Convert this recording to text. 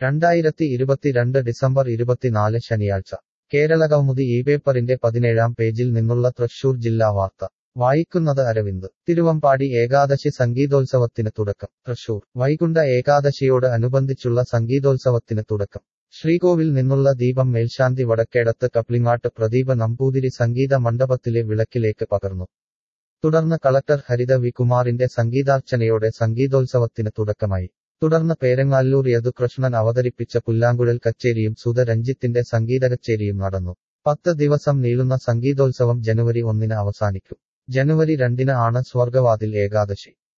രണ്ടായിരത്തി ഇരുപത്തിരണ്ട് ഡിസംബർ ഇരുപത്തിനാല് ശനിയാഴ്ച കേരളകൗമുദി ഈ പേപ്പറിന്റെ പതിനേഴാം പേജിൽ നിന്നുള്ള തൃശൂർ ജില്ലാ വാർത്ത വായിക്കുന്നത് അരവിന്ദ് തിരുവമ്പാടി ഏകാദശി സംഗീതോത്സവത്തിന് തുടക്കം തൃശൂർ വൈകുണ്ഠ ഏകാദശിയോട് അനുബന്ധിച്ചുള്ള സംഗീതോത്സവത്തിന് തുടക്കം ശ്രീകോവിൽ നിന്നുള്ള ദീപം മേൽശാന്തി വടക്കേടത്ത് കപ്ലിങ്ങാട്ട് പ്രദീപ നമ്പൂതിരി സംഗീത മണ്ഡപത്തിലെ വിളക്കിലേക്ക് പകർന്നു തുടർന്ന് കളക്ടർ ഹരിത വി കുമാറിന്റെ സംഗീതാർച്ചനയോടെ സംഗീതോത്സവത്തിന് തുടക്കമായി തുടർന്ന് പേരങ്ങാല്ലൂർ യദുകൃഷ്ണൻ അവതരിപ്പിച്ച പുല്ലാങ്കുഴൽ കച്ചേരിയും സുധ രഞ്ജിത്തിന്റെ സംഗീത കച്ചേരിയും നടന്നു പത്ത് ദിവസം നീളുന്ന സംഗീതോത്സവം ജനുവരി ഒന്നിന് അവസാനിക്കും ജനുവരി രണ്ടിന് ആണ് സ്വർഗവാതിൽ ഏകാദശി